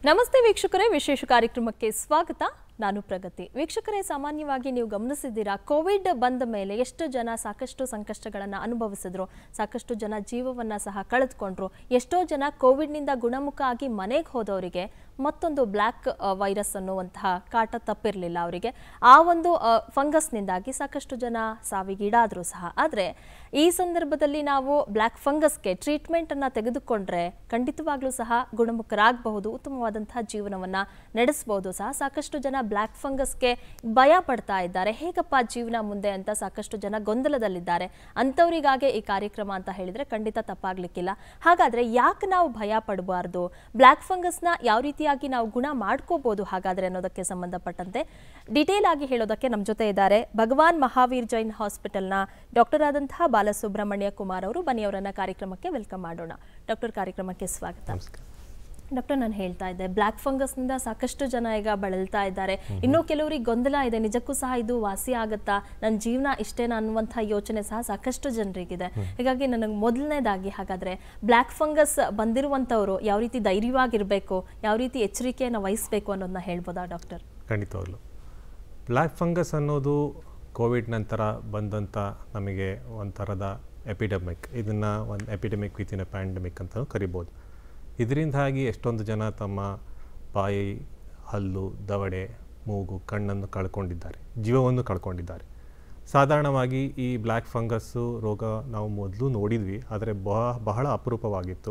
ನಮಸ್ತೆ ವೀಕ್ಷಕರೇ ವಿಶೇಷ ಕಾರ್ಯಕ್ರಮಕ್ಕೆ ಸ್ವಾಗತ ನಾನು ಪ್ರಗತಿ ವೀಕ್ಷಕರೇ ಸಾಮಾನ್ಯವಾಗಿ ನೀವು ಗಮನಿಸಿದ್ದೀರಾ ಕೋವಿಡ್ ಬಂದ ಮೇಲೆ ಎಷ್ಟು ಜನ ಸಾಕಷ್ಟು ಸಂಕಷ್ಟಗಳನ್ನು ಅನುಭವಿಸಿದ್ರು ಸಾಕಷ್ಟು ಜನ ಜೀವವನ್ನ ಸಹ ಕಳೆದುಕೊಂಡ್ರು ಎಷ್ಟೋ ಜನ ಕೋವಿಡ್ನಿಂದ ಗುಣಮುಖ ಆಗಿ ಮನೆಗೆ ಹೋದವರಿಗೆ ಮತ್ತೊಂದು ಬ್ಲ್ಯಾಕ್ ವೈರಸ್ ಅನ್ನುವಂತಹ ಕಾಟ ತಪ್ಪಿರಲಿಲ್ಲ ಅವರಿಗೆ ಆ ಒಂದು ಆ, ಫಂಗಸ್ನಿಂದಾಗಿ ಸಾಕಷ್ಟು ಜನ ಸಾವಿಗೀಡಾದರೂ ಸಹ ಆದರೆ ಈ ಸಂದರ್ಭದಲ್ಲಿ ನಾವು ಬ್ಲ್ಯಾಕ್ ಫಂಗಸ್ಗೆ ಟ್ರೀಟ್ಮೆಂಟನ್ನು ತೆಗೆದುಕೊಂಡ್ರೆ ಖಂಡಿತವಾಗ್ಲೂ ಸಹ ಗುಣಮುಖರಾಗಬಹುದು ಉತ್ತಮವಾದಂತಹ ಜೀವನವನ್ನು ನಡೆಸಬಹುದು ಸಹ ಸಾಕಷ್ಟು ಜನ ಬ್ಲ್ಯಾಕ್ ಫಂಗಸ್ಗೆ ಭಯ ಪಡ್ತಾ ಇದ್ದಾರೆ ಹೇಗಪ್ಪ ಜೀವನ ಮುಂದೆ ಅಂತ ಸಾಕಷ್ಟು ಜನ ಗೊಂದಲದಲ್ಲಿದ್ದಾರೆ ಅಂಥವರಿಗಾಗೆ ಈ ಕಾರ್ಯಕ್ರಮ ಅಂತ ಹೇಳಿದ್ರೆ ಖಂಡಿತ ತಪ್ಪಾಗ್ಲಿಕ್ಕಿಲ್ಲ ಹಾಗಾದ್ರೆ ಯಾಕೆ ನಾವು ಭಯ ಪಡಬಾರ್ದು ಬ್ಲ್ಯಾಕ್ ಫಂಗಸ್ನ ಯಾವ ರೀತಿಯಾಗಿ ನಾವು ಗುಣ ಮಾಡ್ಕೋಬಹುದು ಹಾಗಾದ್ರೆ ಅನ್ನೋದಕ್ಕೆ ಸಂಬಂಧಪಟ್ಟಂತೆ ಡಿಟೇಲ್ ಆಗಿ ಹೇಳೋದಕ್ಕೆ ನಮ್ಮ ಜೊತೆ ಇದ್ದಾರೆ ಭಗವಾನ್ ಮಹಾವೀರ್ ಜೈನ್ ಹಾಸ್ಪಿಟಲ್ನ ಡಾಕ್ಟರ್ ಆದಂತಹ ಬಾಲಸುಬ್ರಹ್ಮಣ್ಯ ಕುಮಾರ್ ಅವರು ಬನ್ನಿ ಅವರನ್ನ ಕಾರ್ಯಕ್ರಮಕ್ಕೆ ವೆಲ್ಕಮ್ ಮಾಡೋಣ ಡಾಕ್ಟರ್ ಕಾರ್ಯಕ್ರಮಕ್ಕೆ ಸ್ವಾಗತ ನಮಸ್ಕಾರ ಡಾಕ್ಟರ್ ನಾನು ಹೇಳ್ತಾ ಇದ್ದೆ ಬ್ಲ್ಯಾಕ್ ಫಂಗಸ್ನಿಂದ ಸಾಕಷ್ಟು ಜನ ಈಗ ಬಳಲ್ತಾ ಇದ್ದಾರೆ ಇನ್ನೂ ಕೆಲವರಿಗೆ ಗೊಂದಲ ಇದೆ ನಿಜಕ್ಕೂ ಸಹ ಇದು ವಾಸಿ ಆಗತ್ತಾ ನನ್ನ ಜೀವನ ಇಷ್ಟೇನಾ ಅನ್ನುವಂಥ ಯೋಚನೆ ಸಹ ಸಾಕಷ್ಟು ಜನರಿಗಿದೆ ಹೀಗಾಗಿ ನನಗೆ ಮೊದಲನೇದಾಗಿ ಹಾಗಾದ್ರೆ ಬ್ಲ್ಯಾಕ್ ಫಂಗಸ್ ಬಂದಿರುವಂಥವ್ರು ಯಾವ ರೀತಿ ಧೈರ್ಯವಾಗಿರಬೇಕು ಯಾವ ರೀತಿ ಎಚ್ಚರಿಕೆಯನ್ನು ವಹಿಸಬೇಕು ಅನ್ನೋದನ್ನ ಹೇಳ್ಬೋದಾ ಡಾಕ್ಟರ್ ಖಂಡಿತವಾಗ್ಲು ಬ್ಲ್ಯಾಕ್ ಫಂಗಸ್ ಅನ್ನೋದು ಕೋವಿಡ್ ನಂತರ ಬಂದಂಥ ನಮಗೆ ಒಂಥರದ ಎಪಿಡೆಮಿಕ್ ಇದನ್ನು ಒಂದು ಎಪಿಡೆಮಿಕ್ ವಿತಿನ್ ಎ ಪ್ಯಾಂಡಮಿಕ್ ಅಂತಲೂ ಕರಿಬೋದು ಇದರಿಂದಾಗಿ ಎಷ್ಟೊಂದು ಜನ ತಮ್ಮ ಬಾಯಿ ಹಲ್ಲು ದವಡೆ ಮೂಗು ಕಣ್ಣನ್ನು ಕಳ್ಕೊಂಡಿದ್ದಾರೆ ಜೀವವನ್ನು ಕಳ್ಕೊಂಡಿದ್ದಾರೆ ಸಾಧಾರಣವಾಗಿ ಈ ಬ್ಲ್ಯಾಕ್ ಫಂಗಸ್ಸು ರೋಗ ನಾವು ಮೊದಲು ನೋಡಿದ್ವಿ ಆದರೆ ಬಹ ಬಹಳ ಅಪರೂಪವಾಗಿತ್ತು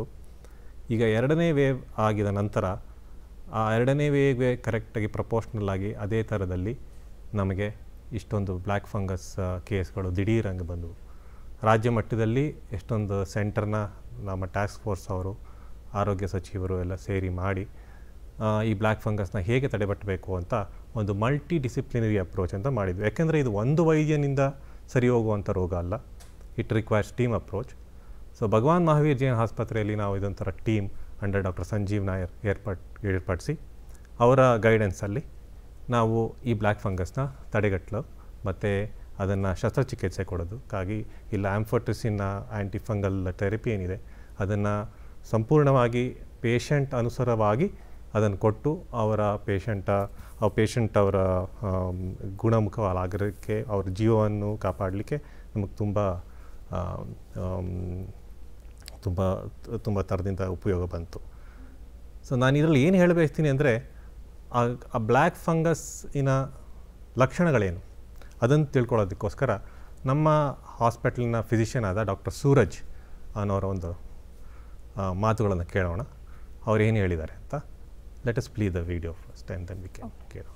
ಈಗ ಎರಡನೇ ವೇವ್ ಆಗಿದ ನಂತರ ಆ ಎರಡನೇ ವೇವ್ಗೆ ಕರೆಕ್ಟಾಗಿ ಪ್ರಪೋರ್ಷ್ನಲ್ ಆಗಿ ಅದೇ ಥರದಲ್ಲಿ ನಮಗೆ ಇಷ್ಟೊಂದು ಬ್ಲ್ಯಾಕ್ ಫಂಗಸ್ ಕೇಸ್ಗಳು ದಿಢೀರಂಗೆ ಬಂದವು ರಾಜ್ಯ ಮಟ್ಟದಲ್ಲಿ ಎಷ್ಟೊಂದು ಸೆಂಟರ್ನ ನಮ್ಮ ಟಾಸ್ಕ್ ಫೋರ್ಸ್ ಅವರು ಆರೋಗ್ಯ ಸಚಿವರು ಎಲ್ಲ ಸೇರಿ ಮಾಡಿ ಆ, ಈ ಬ್ಲ್ಯಾಕ್ ಫಂಗಸ್ನ ಹೇಗೆ ತಡೆಗಟ್ಟಬೇಕು ಅಂತ ಒಂದು ಮಲ್ಟಿ ಡಿಸಿಪ್ಲಿನರಿ ಅಪ್ರೋಚ್ ಅಂತ ಮಾಡಿದ್ವಿ ಯಾಕೆಂದರೆ ಇದು ಒಂದು ವೈದ್ಯನಿಂದ ಸರಿ ಹೋಗುವಂಥ ರೋಗ ಅಲ್ಲ it requires team approach so Bhagwan Mahavir Jain ಆಸ್ಪತ್ರೆಯಲ್ಲಿ ನಾವು ಇದೊಂಥರ team under doctor Sanjeev Nair ಏರ್ಪಟ್ ಏರ್ಪಡಿಸಿ ಅವರ ಗೈಡೆನ್ಸಲ್ಲಿ ನಾವು ಈ ಬ್ಲ್ಯಾಕ್ ಫಂಗಸ್ನ ತಡೆಗಟ್ಟಲು ಮತ್ತು ಅದನ್ನು ಶಸ್ತ್ರಚಿಕಿತ್ಸೆ ಕೊಡೋದಕ್ಕಾಗಿ ಇಲ್ಲ ಆಂಫೋಟ್ರಿಸಿನ್ನ ಆ್ಯಂಟಿಫಂಗಲ್ ಥೆರಪಿ ಏನಿದೆ ಅದನ್ನು ಸಂಪೂರ್ಣವಾಗಿ ಪೇಷಂಟ್ ಅನುಸಾರವಾಗಿ ಅದನ್ನು ಕೊಟ್ಟು ಅವರ ಪೇಷಂಟ ಆ ಪೇಷಂಟ್ ಅವರ ಆಮ್, ಗುಣಮುಖವಾಗಲಿಕ್ಕೆ ಅವ್ರ ಜೀವವನ್ನು ಕಾಪಾಡಲಿಕ್ಕೆ ನಮಗೆ ತುಂಬ ತುಂಬ ತುಂಬ ಥರದಿಂದ ಉಪಯೋಗ ಬಂತು ಸೊ ನಾನು ಇದರಲ್ಲಿ ಏನು ಹೇಳಬಯಸ್ತೀನಿ ಅಂದರೆ ಆ ಬ್ಲ್ಯಾಕ್ ಫಂಗಸ್ಸಿನ ಲಕ್ಷಣಗಳೇನು ಅದನ್ನು ತಿಳ್ಕೊಳ್ಳೋದಕ್ಕೋಸ್ಕರ ನಮ್ಮ ಹಾಸ್ಪಿಟಲ್ನ ಫಿಸಿಷಿಯನ್ ಆದ ಡಾಕ್ಟರ್ ಸೂರಜ್ ಅನ್ನೋರ ಒಂದು ಮಾತುಗಳನ್ನು ಕೇಳೋಣ ಅವ್ರು ಏನು ಹೇಳಿದ್ದಾರೆ ಅಂತ let us play the video first and then we can ಕೇಳೋಣ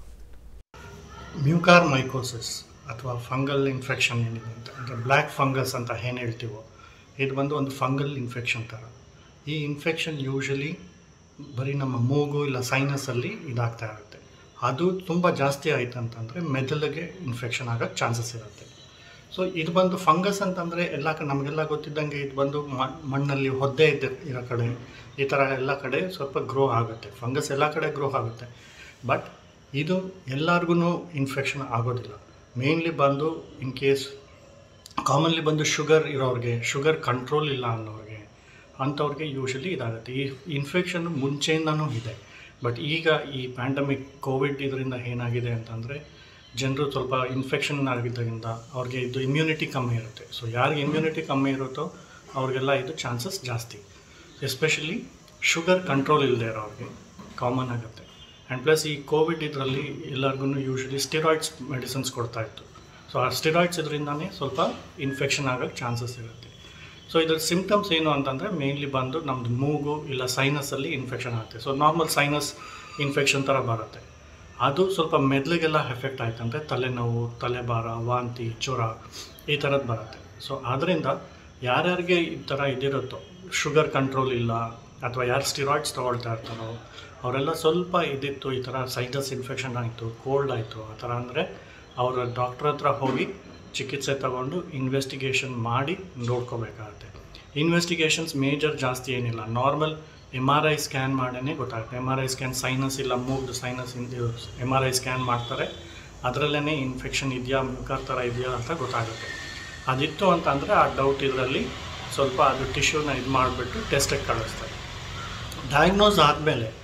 ಮ್ಯೂಕಾರ್ ಮೈಕೋಸಿಸ್ ಅಥವಾ ಫಂಗಲ್ ಇನ್ಫೆಕ್ಷನ್ ಏನಿದೆ ಅಂತ ಅಂದರೆ ಬ್ಲ್ಯಾಕ್ ಫಂಗಸ್ ಅಂತ ಏನು ಹೇಳ್ತೀವೋ ಇದು ಬಂದು ಒಂದು ಫಂಗಲ್ ಇನ್ಫೆಕ್ಷನ್ ಥರ ಈ ಇನ್ಫೆಕ್ಷನ್ ಯೂಶಲಿ ಬರೀ ನಮ್ಮ ಮೂಗು ಇಲ್ಲ ಸೈನಸಲ್ಲಿ ಇದಾಗ್ತಾ ಇರುತ್ತೆ ಅದು ತುಂಬ ಜಾಸ್ತಿ ಆಯ್ತು ಅಂತಂದರೆ ಮೆದುಳಿಗೆ ಇನ್ಫೆಕ್ಷನ್ ಆಗೋಕ್ಕೆ ಚಾನ್ಸಸ್ ಇರುತ್ತೆ ಸೊ ಇದು ಬಂದು ಫಂಗಸ್ ಅಂತಂದರೆ ಎಲ್ಲ ಕ ನಮಗೆಲ್ಲ ಗೊತ್ತಿದ್ದಂಗೆ ಇದು ಬಂದು ಮ- ಮಣ್ಣಲ್ಲಿ ಹೊದ್ದೆ ಇದ್ದ ಇರೋ ಕಡೆ ಈ ಥರ ಎಲ್ಲ ಕಡೆ ಸ್ವಲ್ಪ ಗ್ರೋ ಆಗುತ್ತೆ ಫಂಗಸ್ ಎಲ್ಲ ಕಡೆ ಗ್ರೋ ಆಗುತ್ತೆ ಬಟ್ ಇದು ಎಲ್ಲರಿಗೂ ಇನ್ಫೆಕ್ಷನ್ ಆಗೋದಿಲ್ಲ ಮೇನ್ಲಿ ಬಂದು ಇನ್ ಕೇಸ್ ಕಾಮನ್ಲಿ ಬಂದು ಶುಗರ್ ಇರೋರಿಗೆ ಶುಗರ್ ಕಂಟ್ರೋಲ್ ಇಲ್ಲ ಅನ್ನೋರಿಗೆ ಅಂಥವ್ರಿಗೆ ಯೂಶಲಿ ಇದಾಗುತ್ತೆ ಈ ಇನ್ಫೆಕ್ಷನ್ ಮುಂಚೆಯಿಂದನೂ ಇದೆ ಬಟ್ ಈಗ ಈ ಪ್ಯಾಂಡಮಿಕ್ ಕೋವಿಡ್ ಇದರಿಂದ ಏನಾಗಿದೆ ಅಂತಂದರೆ ಜನರು ಸ್ವಲ್ಪ ಇನ್ಫೆಕ್ಷನ್ ಆಗಿದ್ದರಿಂದ ಅವ್ರಿಗೆ ಇದು ಇಮ್ಯುನಿಟಿ ಕಮ್ಮಿ ಇರುತ್ತೆ ಸೊ ಯಾರಿಗೆ ಇಮ್ಯುನಿಟಿ ಕಮ್ಮಿ ಇರುತ್ತೋ ಅವ್ರಿಗೆಲ್ಲ ಇದು ಚಾನ್ಸಸ್ ಜಾಸ್ತಿ ಎಸ್ಪೆಷಲಿ ಶುಗರ್ ಕಂಟ್ರೋಲ್ ಇಲ್ಲದೆ ಇರೋರಿಗೆ ಕಾಮನ್ ಆಗುತ್ತೆ ಆ್ಯಂಡ್ ಪ್ಲಸ್ ಈ ಕೋವಿಡ್ ಇದರಲ್ಲಿ ಎಲ್ಲರಿಗೂ ಯೂಶಲಿ ಸ್ಟಿರಾಯ್ಡ್ಸ್ ಮೆಡಿಸಿನ್ಸ್ ಕೊಡ್ತಾ ಇತ್ತು ಸೊ ಆ ಸ್ಟಿರಾಯ್ಡ್ಸ್ ಇದರಿಂದನೇ ಸ್ವಲ್ಪ ಇನ್ಫೆಕ್ಷನ್ ಆಗೋಕ್ಕೆ ಚಾನ್ಸಸ್ ಇರುತ್ತೆ ಸೊ ಇದ್ರ ಸಿಮ್ಟಮ್ಸ್ ಏನು ಅಂತಂದರೆ ಮೇನ್ಲಿ ಬಂದು ನಮ್ಮದು ಮೂಗು ಇಲ್ಲ ಸೈನಸಲ್ಲಿ ಇನ್ಫೆಕ್ಷನ್ ಆಗುತ್ತೆ ಸೊ ನಾರ್ಮಲ್ ಸೈನಸ್ ಇನ್ಫೆಕ್ಷನ್ ಥರ ಬರುತ್ತೆ ಅದು ಸ್ವಲ್ಪ ಮೆದ್ಲಿಗೆಲ್ಲ ಎಫೆಕ್ಟ್ ಆಯ್ತಂದರೆ ತಲೆನೋವು ತಲೆಭಾರ ವಾಂತಿ ಜ್ವರ ಈ ಥರದ್ದು ಬರುತ್ತೆ ಸೊ ಆದ್ದರಿಂದ ಯಾರ್ಯಾರಿಗೆ ಈ ಥರ ಇದಿರುತ್ತೋ ಶುಗರ್ ಕಂಟ್ರೋಲ್ ಇಲ್ಲ ಅಥವಾ ಯಾರು ಸ್ಟಿರಾಯ್ಡ್ಸ್ ತೊಗೊಳ್ತಾ ಇರ್ತಾರೋ ಅವರೆಲ್ಲ ಸ್ವಲ್ಪ ಇದಿತ್ತು ಈ ಥರ ಸೈನಸ್ ಇನ್ಫೆಕ್ಷನ್ ಆಯಿತು ಕೋಲ್ಡ್ ಆಯಿತು ಆ ಥರ ಅಂದರೆ ಅವರ ಡಾಕ್ಟ್ರ್ ಹತ್ರ ಹೋಗಿ ಚಿಕಿತ್ಸೆ ತಗೊಂಡು ಇನ್ವೆಸ್ಟಿಗೇಷನ್ ಮಾಡಿ ನೋಡ್ಕೋಬೇಕಾಗತ್ತೆ ಇನ್ವೆಸ್ಟಿಗೇಷನ್ಸ್ ಮೇಜರ್ ಜಾಸ್ತಿ ಏನಿಲ್ಲ normal M R I scan ಮಾಡೇ ಗೊತ್ತಾಗುತ್ತೆ M R I scan sinus ಇಲ್ಲ ಮೂಗ್ದು sinus M R I scan ಮಾಡ್ತಾರೆ ಅದರಲ್ಲೇ ಇನ್ಫೆಕ್ಷನ್ ಇದೆಯಾ ಮ್ಯೂಕಾರ್ ಥರ ಇದೆಯಾ ಅಂತ ಗೊತ್ತಾಗುತ್ತೆ ಅದಿತ್ತು ಅಂತ ಅಂದರೆ ಆ ಡೌಟ್ ಇದರಲ್ಲಿ ಸ್ವಲ್ಪ ಅದು ಟಿಶ್ಯೂನ ಇದು ಮಾಡಿಬಿಟ್ಟು ಟೆಸ್ಟಿಗೆ ಕಳಿಸ್ತಾರೆ ಡಯಾಗ್ನೋಸ್ ಆದಮೇಲೆ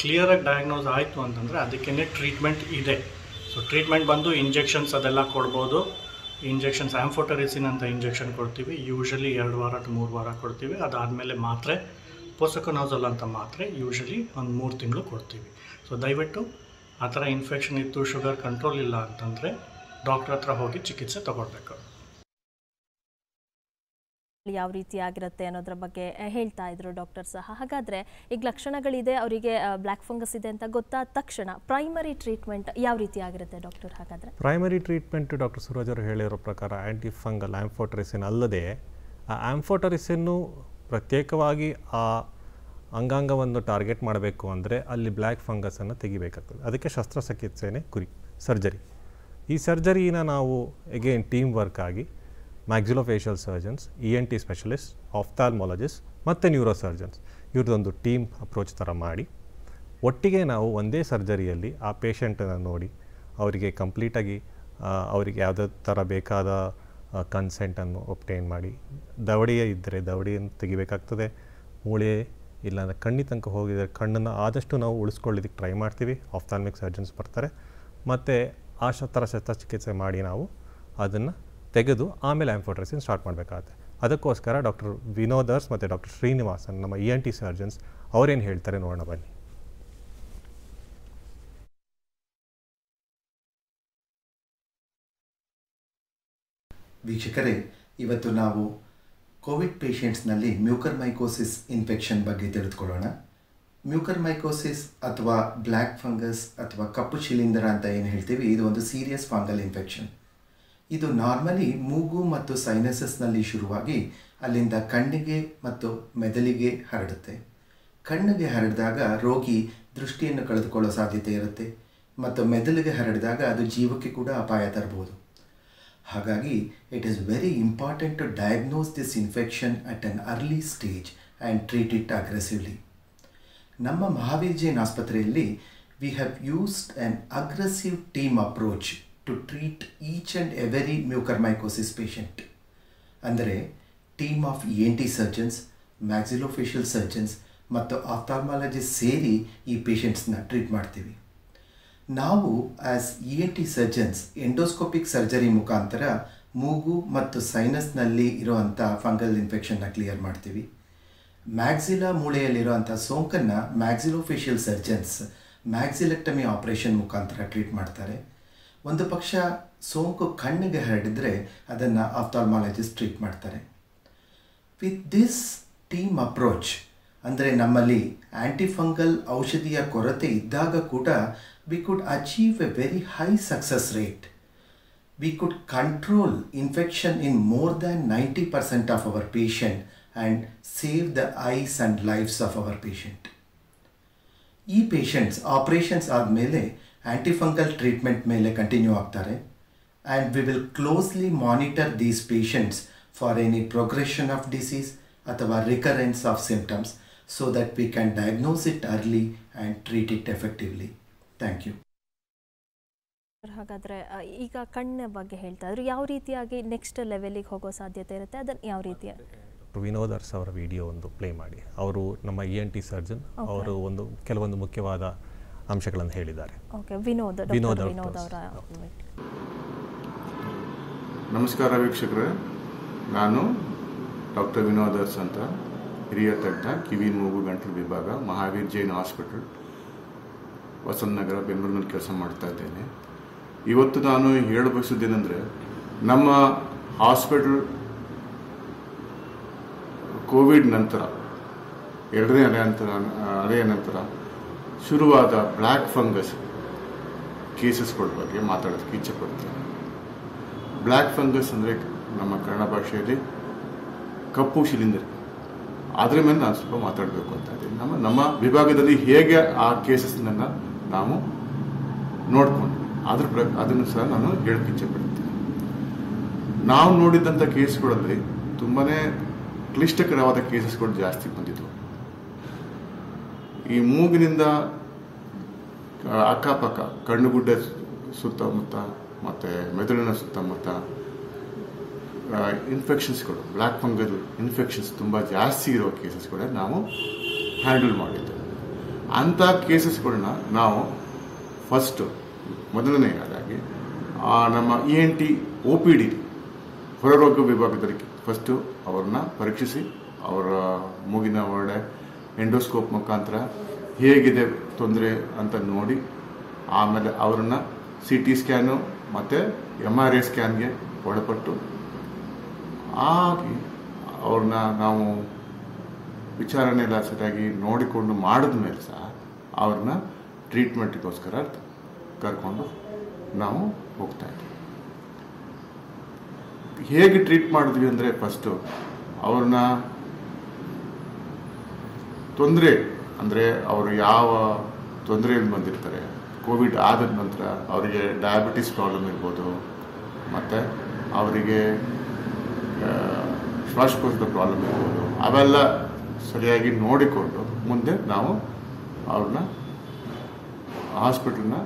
ಕ್ಲಿಯರಾಗಿ ಡಯಾಗ್ನೋಸ್ ಆಯಿತು ಅಂತಂದರೆ ಅದಕ್ಕೇ ಟ್ರೀಟ್ಮೆಂಟ್ ಇದೆ ಸೊ ಟ್ರೀಟ್ಮೆಂಟ್ ಬಂದು ಇಂಜೆಕ್ಷನ್ಸ್ ಅದೆಲ್ಲ ಕೊಡ್ಬೋದು ಇಂಜೆಕ್ಷನ್ಸ್ ಆ್ಯಂಫೋಟರಿಸಿನ್ ಅಂತ ಇಂಜೆಕ್ಷನ್ ಕೊಡ್ತೀವಿ ಯೂಶಲಿ ಎರಡು ವಾರ ಟು ಮೂರು ವಾರ ಕೊಡ್ತೀವಿ ಅದಾದಮೇಲೆ ಮಾತ್ರೆ ಪೋಸಕೊನೋಸಲ್ ಅಂತ ಮಾತ್ರೆ ಯೂಶಲಿ ಒಂದು ಮೂರು ತಿಂಗಳು ಕೊಡ್ತೀವಿ ಸೊ ದಯವಿಟ್ಟು ಆ ಥರ ಇನ್ಫೆಕ್ಷನ್ ಇತ್ತು ಶುಗರ್ ಕಂಟ್ರೋಲ್ ಇಲ್ಲ ಅಂತಂದರೆ ಡಾಕ್ಟ್ರ್ ಹತ್ರ ಹೋಗಿ ಚಿಕಿತ್ಸೆ ತಗೊಳ್ಬೇಕು ಯಾವ ರೀತಿ ಆಗಿರುತ್ತೆ ಅನ್ನೋದ್ರ ಬಗ್ಗೆ ಆ, ಹೇಳ್ತಾ ಇದ್ರು ಡಾಕ್ಟರ್ ಸಹ ಹಾಗಾದ್ರೆ ಈಗ ಲಕ್ಷಣಗಳಿದೆ ಅವರಿಗೆ ಬ್ಲ್ಯಾಕ್ ಫಂಗಸ್ ಇದೆ ಅಂತ ಗೊತ್ತಾದ ತಕ್ಷಣ ಪ್ರೈಮರಿ ಟ್ರೀಟ್ಮೆಂಟ್ ಯಾವ ರೀತಿ ಆಗಿರುತ್ತೆ ಡಾಕ್ಟರ್ ಹಾಗಾದ್ರೆ ಪ್ರೈಮರಿ ಟ್ರೀಟ್ಮೆಂಟ್ ಡಾಕ್ಟರ್ ಸುರಾಜ್ ಅವರು ಹೇಳಿರೋ ಪ್ರಕಾರ ಆ್ಯಂಟಿ ಫಂಗಲ್ ಆ್ಯಂಫೋಟರಿಸಿನ್ ಅಲ್ಲದೆ ಆ ಆ್ಯಂಫೋಟರಿಸಿನ್ನು ಪ್ರತ್ಯೇಕವಾಗಿ ಆ ಅಂಗಾಂಗವನ್ನು ಟಾರ್ಗೆಟ್ ಮಾಡಬೇಕು ಅಂದರೆ ಅಲ್ಲಿ ಬ್ಲ್ಯಾಕ್ ಫಂಗಸನ್ನು ತೆಗಿಬೇಕಾಗ್ತದೆ ಅದಕ್ಕೆ ಶಸ್ತ್ರಚಿಕಿತ್ಸೆನೇ ಗುರಿ ಸರ್ಜರಿ ಈ ಸರ್ಜರಿನ ನಾವು ಎಗೇನ್ ಟೀಮ್ ವರ್ಕ್ ಆಗಿ maxillofacial surgeons E N T specialist ophthalmologist ಮತ್ತು ನ್ಯೂರೋ ಸರ್ಜನ್ಸ್ ಇವ್ರದ್ದೊಂದು ಟೀಮ್ ಅಪ್ರೋಚ್ ಥರ ಮಾಡಿ ಒಟ್ಟಿಗೆ ನಾವು ಒಂದೇ ಸರ್ಜರಿಯಲ್ಲಿ ಆ ಪೇಷಂಟನ್ನು ನೋಡಿ ಅವರಿಗೆ ಕಂಪ್ಲೀಟಾಗಿ ಅವರಿಗೆ ಯಾವುದೇ ಥರ ಬೇಕಾದ ಕನ್ಸೆಂಟನ್ನು ಒಪ್ಟೈನ್ ಮಾಡಿ ದವಡಿಯೇ ಇದ್ದರೆ ದವಡಿಯನ್ನು ತೆಗಿಬೇಕಾಗ್ತದೆ ಮೂಳೆ ಇಲ್ಲಾಂದರೆ ಕಣ್ಣಿ ತನಕ ಹೋಗಿದರೆ ಕಣ್ಣನ್ನು ಆದಷ್ಟು ನಾವು ಉಳಿಸ್ಕೊಳ್ಳೋದಕ್ಕೆ ಟ್ರೈ ಮಾಡ್ತೀವಿ ಆಫ್ಥಾಲ್ಮಿಕ್ ಸರ್ಜನ್ಸ್ ಬರ್ತಾರೆ ಮತ್ತು ಆ ಶ ಥರ ಶಸ್ತ್ರಚಿಕಿತ್ಸೆ ಮಾಡಿ ನಾವು ಅದನ್ನು ತೆಗೆದು ಆಮೇಲೆ ಆ್ಯಂಫೋಟ್ರೆಸಿನ್ ಸ್ಟಾರ್ಟ್ ಮಾಡಬೇಕಾಗತ್ತೆ ಅದಕ್ಕೋಸ್ಕರ ಡಾಕ್ಟರ್ ವಿನೋದರ್ಸ್ ಮತ್ತು ಡಾಕ್ಟರ್ ಶ್ರೀನಿವಾಸನ್ ನಮ್ಮ ಇ ಎನ್ ಟಿ ಸರ್ಜನ್ಸ್ ಅವರೇನು ಹೇಳ್ತಾರೆ ನೋಡೋಣ ಬನ್ನಿ ವೀಕ್ಷಕರೇ ಇವತ್ತು ನಾವು ಕೋವಿಡ್ ಪೇಷಂಟ್ಸ್ನಲ್ಲಿ ಮ್ಯೂಕರ್ ಮೈಕೋಸಿಸ್ ಇನ್ಫೆಕ್ಷನ್ ಬಗ್ಗೆ ತಿಳಿದುಕೊಳ್ಳೋಣ ಮ್ಯೂಕರ್ ಮೈಕೋಸಿಸ್ ಅಥವಾ ಬ್ಲ್ಯಾಕ್ ಫಂಗಸ್ ಅಥವಾ ಕಪ್ಪು ಶಿಲೀಂಧ್ರ ಅಂತ ಏನು ಹೇಳ್ತೀವಿ ಇದು ಒಂದು ಸೀರಿಯಸ್ ಫಂಗಲ್ ಇನ್ಫೆಕ್ಷನ್ ಇದು ನಾರ್ಮಲಿ ಮೂಗು ಮತ್ತು ಸೈನಸಸ್ನಲ್ಲಿ ಶುರುವಾಗಿ ಅಲ್ಲಿಂದ ಕಣ್ಣಿಗೆ ಮತ್ತು ಮೆದುಳಿಗೆ ಹರಡುತ್ತೆ ಕಣ್ಣಿಗೆ ಹರಡಿದಾಗ ರೋಗಿ ದೃಷ್ಟಿಯನ್ನು ಕಳೆದುಕೊಳ್ಳೋ ಸಾಧ್ಯತೆ ಇರುತ್ತೆ ಮತ್ತು ಮೆದುಳಿಗೆ ಹರಡಿದಾಗ ಅದು ಜೀವಕ್ಕೆ ಕೂಡ ಅಪಾಯ ತರಬಹುದು ಹಾಗಾಗಿ it is very important to diagnose this infection at an early stage and treat it aggressively ನಮ್ಮ ಮಹಾವೀರ್ ಜೈನ್ ಆಸ್ಪತ್ರೆಯಲ್ಲಿ we have used an aggressive team approach to treat each and every mucormycosis patient ಅಂದರೆ team of E N T surgeons maxillofacial surgeons ಮತ್ತು ophthalmologist ಸೇರಿ ಈ ಪೇಷಂಟ್ಸ್ನ treat ಮಾಡ್ತೀವಿ ನಾವು as E N T surgeons endoscopic surgery ಮುಖಾಂತರ ಮೂಗು ಮತ್ತು ಸೈನಸ್ನಲ್ಲಿ ಇರುವಂಥ ಫಂಗಲ್ ಇನ್ಫೆಕ್ಷನ್ನ ಕ್ಲಿಯರ್ ಮಾಡ್ತೀವಿ ಮ್ಯಾಕ್ಸಿಲಾ ಮೂಳೆಯಲ್ಲಿರುವಂಥ ಸೋಂಕನ್ನು ಮ್ಯಾಕ್ಸಿಲೋಫೇಷಿಯಲ್ ಸರ್ಜನ್ಸ್ ಮ್ಯಾಕ್ಸಿಲೆಕ್ಟಮಿ ಆಪರೇಷನ್ ಮುಖಾಂತರ ಟ್ರೀಟ್ ಮಾಡ್ತಾರೆ ಒಂದು ಪಕ್ಷ ಸೋಂಕು ಕಣ್ಣಿಗೆ ಹರಡಿದರೆ ಅದನ್ನು ಆಫ್ಥಾಲ್ಮಾಲಜಿಸ್ಟ್ ಟ್ರೀಟ್ ಮಾಡ್ತಾರೆ ವಿತ್ ದಿಸ್ ಟೀಮ್ ಅಪ್ರೋಚ್ ಅಂದರೆ ನಮ್ಮಲ್ಲಿ ಆ್ಯಂಟಿಫಂಗಲ್ ಔಷಧಿಯ ಕೊರತೆ ಇದ್ದಾಗ ಕೂಡ we could achieve a very high success rate we could control infection in more than ninety percent of our patient and save the eyes and lifes of our patient ಈ patients operations ಆದಮೇಲೆ antifungal treatment ಮೇಲೆ continue ಆಗ್ತಾರೆ and we will closely monitor these patients for any progression of disease ಅಥವಾ recurrence of symptoms so that we can diagnose it early and treat it effectively thank you ಹಾಗಾದ್ರೆ ಆ, ಈಗ ಕಣ್ಣ ಬಗ್ಗೆ ಹೇಳ್ತಾ ಇದ್ರು ಯಾವ ರೀತಿಯಾಗಿ ನೆಕ್ಸ್ಟ್ ಲೆವೆಲಿಗೆ ಹೋಗೋ ಸಾಧ್ಯತೆ ಇರುತ್ತೆ ಅದನ್ನ ಯಾವ ರೀತಿಯ ವಿನೋದರ್ಸ್ ಅವರ ವಿಡಿಯೋ ಒಂದು ಪ್ಲೇ ಮಾಡಿ ಅವರು ನಮ್ಮ ಇ ಎನ್ ಟಿ ಸರ್ಜನ್ ಅವರು ಒಂದು ಕೆಲವೊಂದು ಮುಖ್ಯವಾದ ಅಂಶಗಳನ್ನು ಹೇಳಿದ್ದಾರೆ ಓಕೆ ವಿನೋದ್ ವಿನೋದ್ ಡಾಕ್ಟರ್ ಅವ್ರ ವಿನೋದ್ ತೋರ್ಸಿ. ಅವರ ನಮಸ್ಕಾರ ವೀಕ್ಷಕರೇ ನಾನು ಡಾಕ್ಟರ್ ವಿನೋದರ್ಸ್ ಅಂತ ಹಿರಿಯ ತಜ್ಞ ಕಿವಿ ಮೂಗು ಗಂಟಲು ವಿಭಾಗ ಮಹಾವೀರ್ ಜೈನ್ ಹಾಸ್ಪಿಟಲ್ ವಸಂತ ನಗರ ಬೆಂಗಳೂರಿನಲ್ಲಿ ಕೆಲಸ ಮಾಡ್ತಾ ಇದ್ದೇನೆ ಇವತ್ತು ನಾನು ಹೇಳ ಬಯಸೋದೇನೆಂದರೆ ನಮ್ಮ ಹಾಸ್ಪಿಟಲ್ ಕೋವಿಡ್ ನಂತರ ಎರಡನೇ ಅಲೆ ನಂತರ ಅಲೆಯ ನಂತರ ಶುರುವಾದ ಬ್ಲ್ಯಾಕ್ ಫಂಗಸ್ ಕೇಸಸ್ಗಳ ಬಗ್ಗೆ ಮಾತಾಡೋದಕ್ಕೆ ಇಚ್ಛೆ ಪಡ್ತೀನಿ ಬ್ಲ್ಯಾಕ್ ಫಂಗಸ್ ಅಂದರೆ ನಮ್ಮ ಕನ್ನಡ ಭಾಷೆಯಲ್ಲಿ ಕಪ್ಪು ಶಿಲೀಂಧ್ರ ಅದ್ರ ಮೇಲೆ ನಾನು ಸ್ವಲ್ಪ ಮಾತಾಡಬೇಕು ಅಂತ ಇದ್ದೀನಿ ನಮ್ಮ ನಮ್ಮ ವಿಭಾಗದಲ್ಲಿ ಹೇಗೆ ಆ ಕೇಸಸ್ನನ್ನು ನಾವು ನೋಡ್ಕೊಂಡು ಅದ್ರ ಪ್ರ ಅದನ್ನು ಸಹ ನಾನು ಹೇಳಕ್ಕೆ ಇಚ್ಛೆ ಪಡ್ತೀನಿ ನಾವು ನೋಡಿದಂಥ ಕೇಸ್ಗಳಲ್ಲಿ ತುಂಬಾ ಕ್ಲಿಷ್ಟಕರವಾದ ಕೇಸಸ್ಗಳು ಜಾಸ್ತಿ ಬಂದಿದ್ವು ಈ ಮೂಗಿನಿಂದ ಆ, ಅಕ್ಕಪಕ್ಕ ಕಣ್ಣುಗುಡ್ಡ ಸುತ್ತಮುತ್ತ ಮತ್ತು ಮೆದುಳಿನ ಸುತ್ತಮುತ್ತ ಇನ್ಫೆಕ್ಷನ್ಸ್ಗಳು ಬ್ಲ್ಯಾಕ್ ಫಂಗಲ್ ಇನ್ಫೆಕ್ಷನ್ಸ್ ತುಂಬ ಜಾಸ್ತಿ ಇರೋ ಕೇಸಸ್ಗಳನ್ನ ನಾವು ಹ್ಯಾಂಡಲ್ ಮಾಡಿದ್ದು ಅಂಥ ಕೇಸಸ್ಗಳನ್ನ ನಾವು ಫಸ್ಟು ಮೊದಲನೆಯದಾಗಿ ಆ ನಮ್ಮ E N T O P D ಹೊರರೋಗ ವಿಭಾಗದಲ್ಲಿ ಫಸ್ಟು ಅವ್ರನ್ನ ಪರೀಕ್ಷಿಸಿ ಅವರ ಮೂಗಿನ ಒಳಗಡೆ ಎಂಡೋಸ್ಕೋಪ್ ಮುಖಾಂತರ ಹೇಗಿದೆ ತೊಂದರೆ ಅಂತ ನೋಡಿ ಆಮೇಲೆ ಅವ್ರನ್ನ ಸಿ ಟಿ ಸ್ಕ್ಯಾನು ಮತ್ತು ಎಮ್ ಆರ್ ಐ ಸ್ಕ್ಯಾನ್ಗೆ ಒಳಪಟ್ಟು ಆಗಿ ಅವ್ರನ್ನ ನಾವು ವಿಚಾರಣೆ ಎಲ್ಲ ಸರಿಯಾಗಿ ನೋಡಿಕೊಂಡು ಮಾಡಿದ ಮೇಲೆ ಸಹ ಅವ್ರನ್ನ ಟ್ರೀಟ್ಮೆಂಟ್ಗೋಸ್ಕರ ಕರ್ಕೊಂಡು ನಾವು ಹೋಗ್ತಾ ಇದ್ವಿ ಹೇಗೆ ಟ್ರೀಟ್ ಮಾಡಿದ್ವಿ ಅಂದರೆ ಫಸ್ಟು ಅವ್ರನ್ನ ತೊಂದರೆ ಅಂದರೆ ಅವರು ಯಾವ ತೊಂದರೆಯಲ್ಲಿ ಬಂದಿರ್ತಾರೆ ಕೋವಿಡ್ ಆದ ನಂತರ ಅವರಿಗೆ ಡಯಾಬಿಟಿಸ್ ಪ್ರಾಬ್ಲಮ್ ಇರ್ಬೋದು ಮತ್ತು ಅವರಿಗೆ ಆ, ಶ್ವಾಸಕೋಶದ ಪ್ರಾಬ್ಲಮ್ ಇರ್ಬೋದು ಅವೆಲ್ಲ ಸರಿಯಾಗಿ ನೋಡಿಕೊಂಡು ಮುಂದೆ ನಾವು ಅವ್ರನ್ನ ಹಾಸ್ಪಿಟಲ್ನ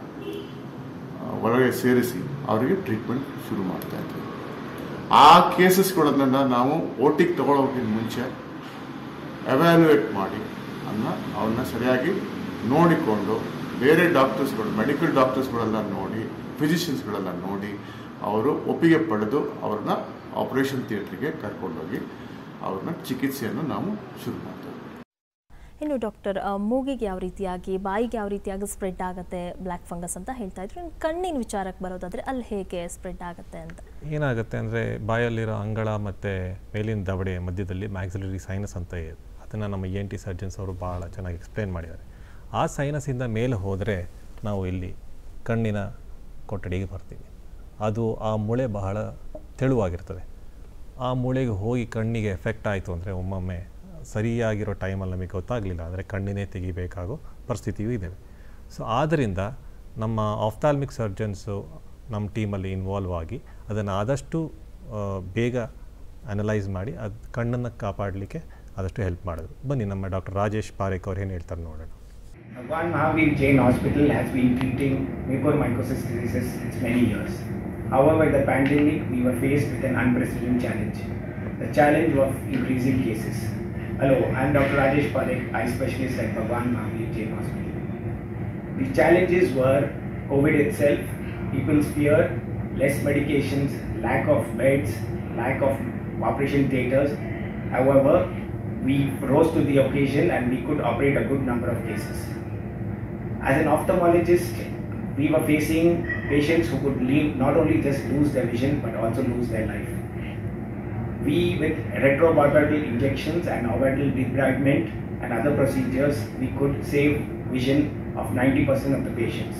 ಒಳಗೆ ಸೇರಿಸಿ ಅವರಿಗೆ ಟ್ರೀಟ್ಮೆಂಟ್ ಶುರು ಮಾಡ್ತಾ ಇದ್ವಿ ಆ ಕೇಸಸ್ಗಳನ್ನ ನಾವು ಓಟಿಗೆ ತಗೊಳ್ಳೋಕ್ಕಿಂತ ಮುಂಚೆ ಎವ್ಯಾಲ್ಯೂಯೇಟ್ ಮಾಡಿ ಅನ್ನ ಅವನ್ನ ಸರಿಯಾಗಿ ನೋಡಿಕೊಂಡು ಬೇರೆ ಡಾಕ್ಟರ್ಸ್ಗಳು ಮೆಡಿಕಲ್ ಡಾಕ್ಟರ್ಸ್ಗಳೆಲ್ಲ ನೋಡಿ ಫಿಸಿಷಿಯನ್ಸ್ಗಳೆಲ್ಲ ನೋಡಿ ಅವರು ಒಪ್ಪಿಗೆ ಪಡೆದು ಅವ್ರನ್ನ ಆಪರೇಷನ್ ಥಿಯೇಟ್ರಿಗೆ ಕರ್ಕೊಂಡೋಗಿ ಅವ್ರನ್ನ ಚಿಕಿತ್ಸೆಯನ್ನು ನಾವು ಶುರು ಮಾಡ್ತೇವೆ ಇನ್ನು ಡಾಕ್ಟರ್ ಆ, ಮೂಗಿಗೆ ಯಾವ ರೀತಿಯಾಗಿ ಬಾಯಿಗೆ ಯಾವ ರೀತಿಯಾಗಿ ಸ್ಪ್ರೆಡ್ ಆಗುತ್ತೆ ಬ್ಲ್ಯಾಕ್ ಫಂಗಸ್ ಅಂತ ಹೇಳ್ತಾ ಇದ್ರು ಇನ್ನು ಕಣ್ಣಿನ ವಿಚಾರಕ್ಕೆ ಬರೋದಾದ್ರೆ ಅಲ್ಲಿ ಹೇಗೆ ಸ್ಪ್ರೆಡ್ ಆಗುತ್ತೆ ಅಂತ ಏನಾಗುತ್ತೆ ಅಂದರೆ ಬಾಯಲ್ಲಿರೋ ಅಂಗಳ ಮತ್ತು ಮೇಲಿನ ದವಡೆ ಮಧ್ಯದಲ್ಲಿ ಮ್ಯಾಕ್ಸಿಲರಿ ಸೈನಸ್ ಅಂತ ಇದೆ ಅದನ್ನು ನಮ್ಮ ಇ ಎನ್ ಟಿ ಸರ್ಜನ್ಸ್ ಅವರು ಭಾಳ ಚೆನ್ನಾಗಿ ಎಕ್ಸ್ಪ್ಲೇನ್ ಮಾಡಿದ್ದಾರೆ ಆ ಸೈನಸಿಂದ ಮೇಲೆ ಹೋದರೆ ನಾವು ಇಲ್ಲಿ ಕಣ್ಣಿನ ಕೊಠಡಿಗೆ ಬರ್ತೀವಿ ಅದು ಆ ಮೂಳೆ ಬಹಳ ತೆಳುವಾಗಿರ್ತದೆ ಆ ಮೂಳೆಗೆ ಹೋಗಿ ಕಣ್ಣಿಗೆ ಎಫೆಕ್ಟ್ ಆಯಿತು ಅಂದರೆ ಒಮ್ಮೊಮ್ಮೆ ಸರಿಯಾಗಿರೋ ಟೈಮಲ್ಲಿ ನಮಗೆ ಗೊತ್ತಾಗಲಿಲ್ಲ ಅಂದರೆ ಕಣ್ಣಿನೇ ತೆಗಿಬೇಕಾಗೋ ಪರಿಸ್ಥಿತಿಯೂ ಇದೆ ಸೊ ಆದ್ದರಿಂದ ನಮ್ಮ ಆಫ್ತಾಲ್ಮಿಕ್ ಸರ್ಜನ್ಸು ನಮ್ಮ ಟೀಮಲ್ಲಿ ಇನ್ವಾಲ್ವ್ ಆಗಿ ಅದನ್ನು ಆದಷ್ಟು ಆ, ಬೇಗ ಅನಲೈಸ್ ಮಾಡಿ ಅದು ಕಣ್ಣನ್ನು ಕಾಪಾಡಲಿಕ್ಕೆ ಆದಷ್ಟು ಹೆಲ್ಪ್ ಮಾಡಿದ್ರು ಬನ್ನಿ ನಮ್ಮ ಡಾಕ್ಟರ್ ರಾಜೇಶ್ ಪಾರೇಖ್ ಅವ್ರು ಏನು ಹೇಳ್ತಾರೆ ನೋಡೋಣ Bhagwan Mahavir Jain Hospital has been treating mucormycosis diseases since many years. However, in the pandemic, we were faced with an unprecedented challenge. The challenge of increasing cases. Hello, I am Dr. Rajesh Parekh, eye specialist at Bhagwan Mahavir Jain Hospital. The challenges were COVID itself, people's fear, less medications, lack of beds, lack of operation theatres. However, we rose to the occasion and we could operate a good number of cases. As an ophthalmologist, we were facing patients who could leave, not only just lose their vision but also lose their life. We, with retrobarbital injections and orbital debridement and other procedures, we could save vision of 90% of the patients.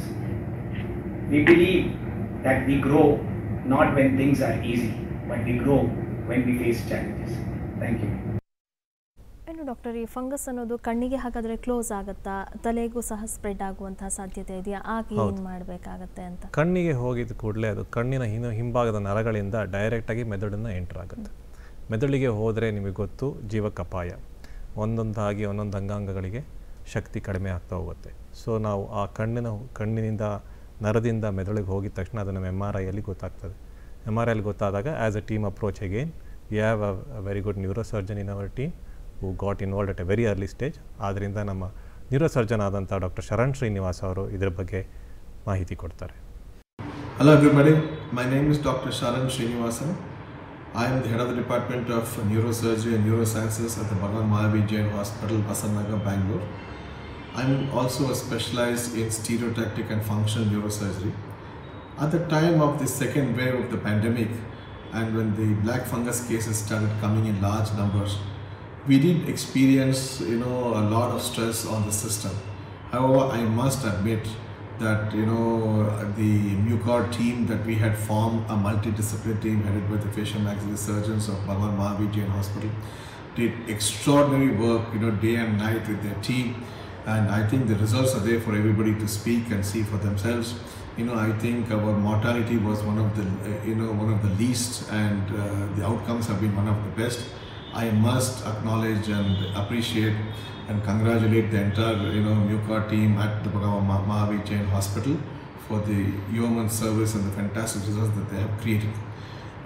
We believe that we grow not when things are easy, but we grow when we face challenges. Thank you. ಇನ್ನು doctor ಈ fungus ಅನ್ನೋದು ಕಣ್ಣಿಗೆ ಹಾಗಾದ್ರೆ close ಆಗುತ್ತಾ ತಲೆಗೂ ಸಹ spread ಆಗುವಂತಹ ಸಾಧ್ಯತೆ ಇದೆಯಾ ಆಗ ಹೌದು. ಏನು ಮಾಡಬೇಕಾಗತ್ತೆ ಅಂತ ಕಣ್ಣಿಗೆ ಹೋಗಿದ ಕೂಡಲೇ ಅದು ಕಣ್ಣಿನ ಹಿನ ಹಿಂಭಾಗದ ನರಗಳಿಂದ ಡೈರೆಕ್ಟಾಗಿ ಮೆದುಳನ್ನು ಎಂಟರ್ ಆಗುತ್ತೆ ಮೆದುಳಿಗೆ ಹೋದರೆ ನಿಮಗೆ ಗೊತ್ತು ಜೀವಕ್ಕಪಾಯ ಒಂದೊಂದಾಗಿ ಒಂದೊಂದು ಅಂಗಾಂಗಗಳಿಗೆ ಶಕ್ತಿ ಕಡಿಮೆ ಆಗ್ತಾ ಹೋಗುತ್ತೆ ಸೊ ನಾವು ಆ ಕಣ್ಣಿನ ಕಣ್ಣಿನಿಂದ ನರದಿಂದ ಮೆದುಳಿಗೆ ಹೋಗಿದ ತಕ್ಷಣ ಅದು ನಮ್ಮ ಎಮ್ ಆರ್ ಐಯಲ್ಲಿ ಗೊತ್ತಾಗ್ತದೆ ಎಮ್ ಆರ್ ಐಲಿ ಗೊತ್ತಾದಾಗ as a team approach again we have a very good neuro surgeon in our team who got involved at a very early stage ಆದ್ದರಿಂದ ನಮ್ಮ ನ್ಯೂರೋ ಸರ್ಜನ್ ಆದಂಥ ಡಾಕ್ಟರ್ ಶರಣ್ ಶ್ರೀನಿವಾಸ್ ಅವರು ಇದರ ಬಗ್ಗೆ ಮಾಹಿತಿ ಕೊಡ್ತಾರೆ Hello everybody, my name is Dr. Sharan Srinivasan. I am the head of the Department of Neurosurgery and Neurosciences at the Bhagwan Mahavir Jain Hospital, Basanagar, Bangalore. I'm also a specialized in stereotactic and functional neurosurgery. At the time of the second wave of the pandemic and when the black fungus cases started coming in large numbers, we did experience you know a lot of stress on the system. However, I must admit that you know the Mucor team that we had formed a multidisciplinary team headed by the facial maxillary surgeons of Bhagwan Mahavir Jain Hospital did extraordinary work you know day and night with their team and I think the results are there for everybody to speak and see for themselves. You know, I think our mortality was one of the uh, you know one of the least, and uh, the outcomes have been one of the best. I must acknowledge and appreciate and congratulate the entire you know Mucor team at the Bhagavan Ma- Mahavir Jain Hospital for the human service and the fantastic results that they have created.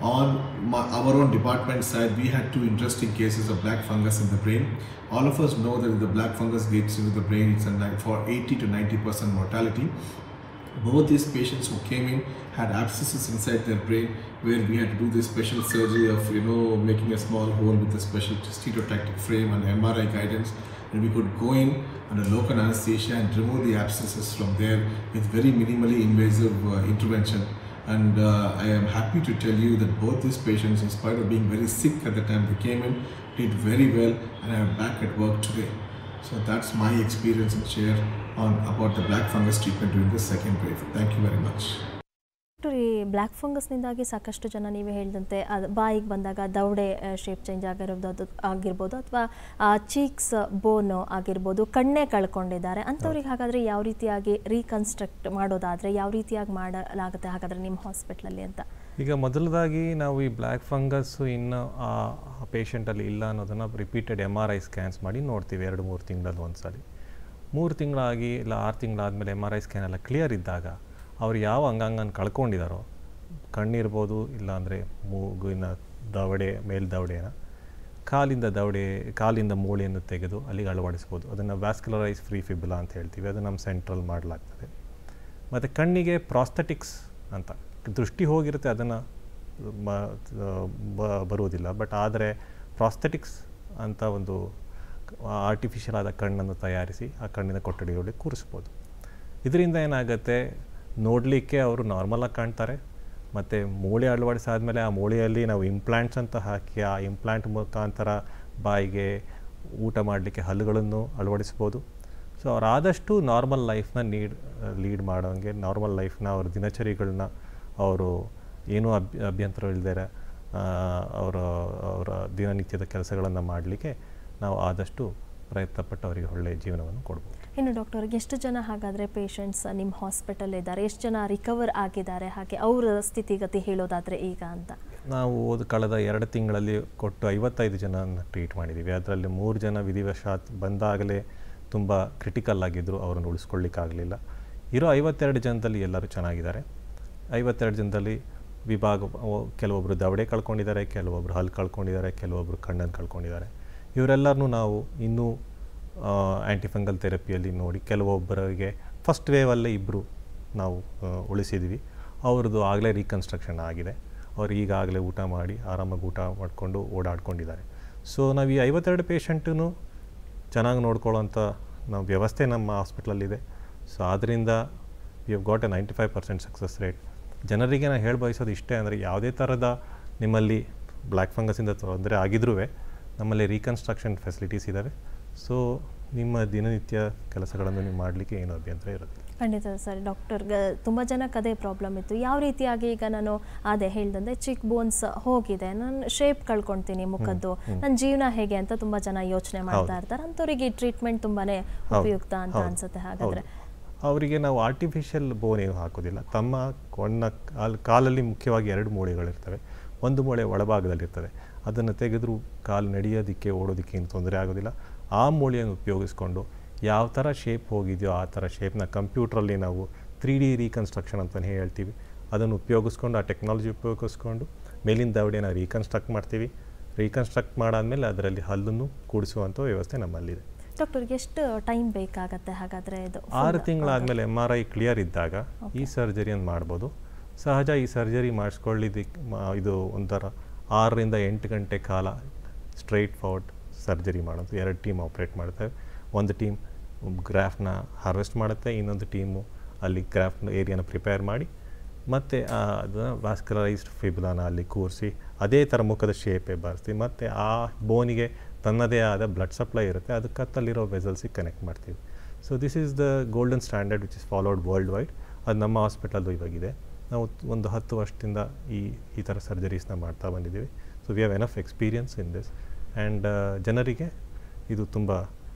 On my, our own department side, we had two interesting cases of black fungus in the brain. All of us know that if the black fungus gets into the brain, it's a, ni- for 80 to 90 percent mortality both these patients who came in had abscesses inside their brain where we had to do this special surgery of you know making a small hole with a special stereotactic frame and MRI guidance and we could go in under local anesthesia and remove the abscesses from there with very minimally invasive uh, intervention and uh, I am happy to tell you that both these patients in spite of being very sick at the time they came in did very well and I am back at work today so that's my experience and share on about the black fungus treatment during the second wave. Thank you very much. Doctor ಈ black ಫಂಗಸ್ನಿಂದಾಗಿ ಸಾಕಷ್ಟು ಜನ ನೀವೇ ಹೇಳಿದಂತೆ ಅದು ಬಾಯಿಗೆ ಬಂದಾಗ ದವಡೆ shape change ಆಗಿರೋದು ಅದು ಆಗಿರ್ಬೋದು ಅಥವಾ ಚೀಕ್ಸ್ ಬೋನ್ ಆಗಿರ್ಬೋದು ಕಣ್ಣೇ ಕಳ್ಕೊಂಡಿದ್ದಾರೆ ಅಂಥವ್ರಿಗೆ ಹಾಗಾದರೆ ಯಾವ ರೀತಿಯಾಗಿ ರೀಕನ್ಸ್ಟ್ರಕ್ಟ್ ಮಾಡೋದಾದರೆ ಯಾವ ರೀತಿಯಾಗಿ ಮಾಡಲಾಗುತ್ತೆ ಹಾಗಾದರೆ ನಿಮ್ಮ ಹಾಸ್ಪಿಟ್ಲಲ್ಲಿ ಅಂತ ಈಗ ಮೊದಲದಾಗಿ ನಾವು ಈ ಬ್ಲ್ಯಾಕ್ ಫಂಗಸ್ಸು ಇನ್ನು ಆ ಪೇಷಂಟಲ್ಲಿ ಇಲ್ಲ ಅನ್ನೋದನ್ನು ರಿಪೀಟೆಡ್ ಎಮ್ ಆರ್ ಐ ಸ್ಕ್ಯಾನ್ಸ್ ಮಾಡಿ ನೋಡ್ತೀವಿ ಎರಡು ಮೂರು ತಿಂಗಳಲ್ಲಿ ಒಂದು ಸಲ ಮೂರು ತಿಂಗಳಾಗಿ ಇಲ್ಲ ಆರು ತಿಂಗಳಾದಮೇಲೆ ಎಮ್ ಆರ್ ಐ ಸ್ಕ್ಯಾನ್ ಎಲ್ಲ ಕ್ಲಿಯರ್ ಇದ್ದಾಗ ಅವ್ರು ಯಾವ ಅಂಗಾಂಗನ ಕಳ್ಕೊಂಡಿದ್ದಾರೋ ಕಣ್ಣಿರ್ಬೋದು ಇಲ್ಲಾಂದರೆ ಮೂಗಿನ ದವಡೆ ಮೇಲ್ ದವಡೆನ ಕಾಲಿಂದ ದವಡೆ ಕಾಲಿಂದ ಮೂಳೆಯನ್ನು ತೆಗೆದು ಅಲ್ಲಿಗೆ ಅಳವಡಿಸ್ಬೋದು ಅದನ್ನು ವ್ಯಾಸ್ಕ್ಯುಲರೈಸ್ ಫ್ರೀ ಫಿಬ್ಯುಲಾ ಅಂತ ಹೇಳ್ತೀವಿ ಅದು ನಮ್ಮ ಸೆಂಟ್ರಲ್ ಮಾಡಲಾಗ್ತದೆ ಮತ್ತು ಕಣ್ಣಿಗೆ ಪ್ರಾಸ್ಥೆಟಿಕ್ಸ್ ಅಂತ ದೃಷ್ಟಿ ಹೋಗಿರುತ್ತೆ ಅದನ್ನು ಬರುವುದಿಲ್ಲ ಬಟ್ ಆದರೆ ಪ್ರಾಸ್ಥೆಟಿಕ್ಸ್ ಅಂತ ಒಂದು ಆರ್ಟಿಫಿಷಿಯಲ್ ಆದ ಕಣ್ಣನ್ನು ತಯಾರಿಸಿ ಆ ಕಣ್ಣಿನ ಕೊಠಡಿಯೊಳಗೆ ಕೂರಿಸ್ಬೋದು ಇದರಿಂದ ಏನಾಗುತ್ತೆ ನೋಡಲಿಕ್ಕೆ ಅವರು ನಾರ್ಮಲಾಗಿ ಕಾಣ್ತಾರೆ ಮತ್ತು ಮೂಳೆ ಅಳವಡಿಸಾದ್ಮೇಲೆ ಆ ಮೂಳೆಯಲ್ಲಿ ನಾವು ಇಂಪ್ಲಾಂಟ್ಸ್ ಅಂತ ಹಾಕಿ ಆ ಇಂಪ್ಲಾಂಟ್ ಮುಖಾಂತರ ಬಾಯಿಗೆ ಊಟ ಮಾಡಲಿಕ್ಕೆ ಹಲ್ಲುಗಳನ್ನು ಅಳವಡಿಸ್ಬೋದು ಸೊ ಅವ್ರು ಆದಷ್ಟು ನಾರ್ಮಲ್ ಲೈಫ್ನ ನೀಡ್ ಲೀಡ್ ಮಾಡೋಂಗೆ ನಾರ್ಮಲ್ ಲೈಫ್ನ ಅವ್ರ ದಿನಚರಿಗಳನ್ನ ಅವರು ಏನೂ ಅಭ್ ಅಭ್ಯಂತರ ಇಲ್ದೇ ಅವರ ಅವರ ದಿನನಿತ್ಯದ ಕೆಲಸಗಳನ್ನು ಮಾಡಲಿಕ್ಕೆ ನಾವು ಆದಷ್ಟು ಪ್ರಯತ್ನಪಟ್ಟು ಅವರಿಗೆ ಒಳ್ಳೆಯ ಜೀವನವನ್ನು ಕೊಡ್ಬೋದು ಇನ್ನು ಡಾಕ್ಟರ್ ಎಷ್ಟು ಜನ ಹಾಗಾದರೆ ಪೇಷಂಟ್ಸ್ ನಿಮ್ಮ ಹಾಸ್ಪಿಟಲ್ ಇದ್ದಾರೆ ಎಷ್ಟು ಜನ ರಿಕವರ್ ಆಗಿದ್ದಾರೆ ಹಾಗೆ ಅವರ ಸ್ಥಿತಿಗತಿ ಹೇಳೋದಾದರೆ ಈಗ ಅಂತ ನಾವು ಹೋದ ಕಳೆದ ಎರಡು ತಿಂಗಳಲ್ಲಿ ಕೊಟ್ಟು ಐವತ್ತೈದು ಜನನ ಟ್ರೀಟ್ ಮಾಡಿದ್ದೀವಿ ಅದರಲ್ಲಿ ಮೂರು ಜನ ವಿಧಿವಶಾತ್ ಬಂದಾಗಲೇ ತುಂಬ ಕ್ರಿಟಿಕಲ್ ಆಗಿದ್ದರು ಅವರನ್ನು ಉಳಿಸ್ಕೊಳ್ಳಿಕ್ಕಾಗಲಿಲ್ಲ ಇರೋ ಐವತ್ತೆರಡು ಜನದಲ್ಲಿ ಎಲ್ಲರೂ ಚೆನ್ನಾಗಿದ್ದಾರೆ ಐವತ್ತೆರಡು ಜನದಲ್ಲಿ ವಿಭಾಗ ಅವ- ಕೆಲವೊಬ್ಬರು ದವಡೆ ಕಳ್ಕೊಂಡಿದ್ದಾರೆ ಕೆಲವೊಬ್ಬರು ಹಲ್ಲು ಕಳ್ಕೊಂಡಿದ್ದಾರೆ ಕೆಲವೊಬ್ಬರು ಕಣ್ಣನ್ನು ಕಳ್ಕೊಂಡಿದ್ದಾರೆ ಇವರೆಲ್ಲರನ್ನೂ ನಾವು ಇನ್ನೂ ಆ್ಯಂಟಿಫಂಗಲ್ ಥೆರಪಿಯಲ್ಲಿ ನೋಡಿ ಕೆಲವೊಬ್ಬರಿಗೆ ಫಸ್ಟ್ ವೇವಲ್ಲೇ ಇಬ್ಬರು ನಾವು ಆ, ಉಳಿಸಿದ್ವಿ ಅವ್ರದ್ದು ಆಗಲೇ ರೀಕನ್ಸ್ಟ್ರಕ್ಷನ್ ಆಗಿದೆ ಅವ್ರು ಈಗಾಗಲೇ ಊಟ ಮಾಡಿ ಆರಾಮಾಗಿ ಊಟ ಮಾಡಿಕೊಂಡು ಓಡಾಡ್ಕೊಂಡಿದ್ದಾರೆ ಸೊ ನಾವು ಈ ಐವತ್ತೆರಡು ಪೇಷಂಟೂ ಚೆನ್ನಾಗಿ ನೋಡ್ಕೊಳ್ಳೋಂಥ ನಾವು ವ್ಯವಸ್ಥೆ ನಮ್ಮ ಹಾಸ್ಪಿಟ್ಲಲ್ಲಿದೆ ಸೊ ಆದ್ದರಿಂದ we have got a ninety five percent success rate ಜನರಿಗೆ ನಾನು ಹೇಳಿ ಬಯಸೋದು ಇಷ್ಟೇ ಅಂದರೆ ಯಾವುದೇ ಥರದ ನಿಮ್ಮಲ್ಲಿ ಬ್ಲ್ಯಾಕ್ ಫಂಗಸಿಂದ ತೊಂದರೆ ಆಗಿದ್ರೂ ನಮ್ಮಲ್ಲಿ ರೀಕನ್ಸ್ಟ್ರಕ್ಷನ್ ಫೆಸಿಲಿಟೀಸ್ ಇದ್ದಾವೆ ಸೊ ನಿಮ್ಮ ದಿನನಿತ್ಯ ಕೆಲಸಗಳನ್ನು ನೀವು ಮಾಡಲಿಕ್ಕೆ ಏನೂ ಅಭ್ಯಂತರ ಇರೋದಿಲ್ಲ ಖಂಡಿತ ಸರ್ ಡಾಕ್ಟರ್ ತುಂಬ ಜನಕ್ಕೆ ಅದೇ ಪ್ರಾಬ್ಲಮ್ ಇತ್ತು ಯಾವ ರೀತಿಯಾಗಿ ಈಗ ನಾನು ಅದೇ ಹೇಳ್ದಂದ್ರೆ ಚಿಕ್ ಬೋನ್ಸ್ ಹೋಗಿದೆ ನಾನು ಶೇಪ್ ಕಳ್ಕೊಳ್ತೀನಿ ಮುಖದ್ದು ನನ್ನ ಜೀವನ ಹೇಗೆ ಅಂತ ತುಂಬ ಜನ ಯೋಚನೆ ಮಾಡ್ತಾ ಇರ್ತಾರೆ ಅಂಥವ್ರಿಗೆ ಈ ಟ್ರೀಟ್ಮೆಂಟ್ ತುಂಬಾನೇ ಉಪಯುಕ್ತ ಅಂತ ಹೌದು. ಅನ್ಸುತ್ತೆ ಹಾಗಾದ್ರೆ ಹೌದು. ಅವರಿಗೆ ನಾವು ಆರ್ಟಿಫಿಷಿಯಲ್ ಬೋನ್ ಏನು ಹಾಕೋದಿಲ್ಲ ತಮ್ಮ ಕೊಣ್ಣ ಕಾಲ್ ಕಾಲಲ್ಲಿ ಮುಖ್ಯವಾಗಿ ಎರಡು ಮೂಳೆಗಳಿರ್ತವೆ ಒಂದು ಮೂಳೆ ಒಳಭಾಗದಲ್ಲಿರ್ತದೆ ಅದನ್ನು ತೆಗೆದರೂ ಕಾಲು ನಡೆಯೋದಕ್ಕೆ ಓಡೋದಕ್ಕೆ ಏನು ತೊಂದರೆ ಆಗೋದಿಲ್ಲ ಆ ಮೂಳೆಯನ್ನು ಉಪಯೋಗಿಸ್ಕೊಂಡು ಯಾವ ಥರ ಶೇಪ್ ಹೋಗಿದೆಯೋ ಆ ಥರ ಶೇಪ್ನ ಕಂಪ್ಯೂಟ್ರಲ್ಲಿ ನಾವು ತ್ರೀ ಡಿ ರೀಕನ್ಸ್ಟ್ರಕ್ಷನ್ ಅಂತಲೇ ಹೇಳ್ತೀವಿ ಅದನ್ನು ಉಪಯೋಗಿಸ್ಕೊಂಡು ಆ ಟೆಕ್ನಾಲಜಿ ಉಪಯೋಗಿಸ್ಕೊಂಡು ಮೇಲಿನ ದವಡೆನ ರೀಕನ್ಸ್ಟ್ರಕ್ಟ್ ಮಾಡ್ತೀವಿ ರೀಕನ್ಸ್ಟ್ರಕ್ಟ್ ಮಾಡಾದ್ಮೇಲೆ ಅದರಲ್ಲಿ ಹಲ್ಲನ್ನು ಕೂಡಿಸುವಂಥ ವ್ಯವಸ್ಥೆ ನಮ್ಮಲ್ಲಿದೆ ಡಾಕ್ಟರ್ಗೆ ಎಷ್ಟು ಟೈಮ್ ಬೇಕಾಗತ್ತೆ ಹಾಗಾದ್ರೆ ಇದು ಆರು full- ತಿಂಗಳಾದಮೇಲೆ ಎಮ್ ಆರ್ ಐ ಕ್ಲಿಯರ್ ಇದ್ದಾಗ ಈ ಸರ್ಜರಿಯನ್ನು ಮಾಡ್ಬೋದು ಸಹಜ ಈ ಸರ್ಜರಿ ಮಾಡಿಸ್ಕೊಳ್ಳಿದ್ದಕ್ಕೆ ಇದು ಒಂಥರ ಆರರಿಂದ ಎಂಟು ಗಂಟೆ ಕಾಲ ಸ್ಟ್ರೈಟ್ ಫಾರ್ವರ್ಡ್ ಸರ್ಜರಿ ಮಾಡೋದು ಎರಡು ಟೀಮ್ ಆಪ್ರೇಟ್ ಮಾಡ್ತೇವೆ ಒಂದು ಟೀಮ್ ಗ್ರಾಫ್ನ ಹಾರ್ವೆಸ್ಟ್ ಮಾಡುತ್ತೆ ಇನ್ನೊಂದು ಟೀಮು ಅಲ್ಲಿ ಗ್ರಾಫ್ನ ಏರಿಯಾನ ಪ್ರಿಪೇರ್ ಮಾಡಿ ಮತ್ತು ಅದನ್ನು ವ್ಯಾಸ್ಕಲರೈಸ್ಡ್ ಫಿಬ್ಲಾನ ಅಲ್ಲಿ ಕೂರಿಸಿ ಅದೇ ಥರ ಮುಖದ ಶೇಪೇ ಬಾರಿಸ್ತೀವಿ ಮತ್ತು ಆ ಬೋನಿಗೆ ತನ್ನದೇ ಆದ ಬ್ಲಡ್ ಸಪ್ಲೈ ಇರುತ್ತೆ ಅದು ಕತ್ತಲ್ಲಿರೋ ವೆಸಲ್ಸಿಗೆ ಕನೆಕ್ಟ್ ಮಾಡ್ತೀವಿ so this is the golden standard which is followed world wide ಅದು ನಮ್ಮ ಹಾಸ್ಪಿಟಲ್ದು ಇವಾಗಿದೆ ನಾವು ಒಂದು ಹತ್ತು ವರ್ಷದಿಂದ ಈ ಈ ಥರ ಸರ್ಜರೀಸ್ನ ಮಾಡ್ತಾ ಬಂದಿದ್ದೀವಿ so we have enough experience in this and ಜನರಿಗೆ ಇದು ತುಂಬ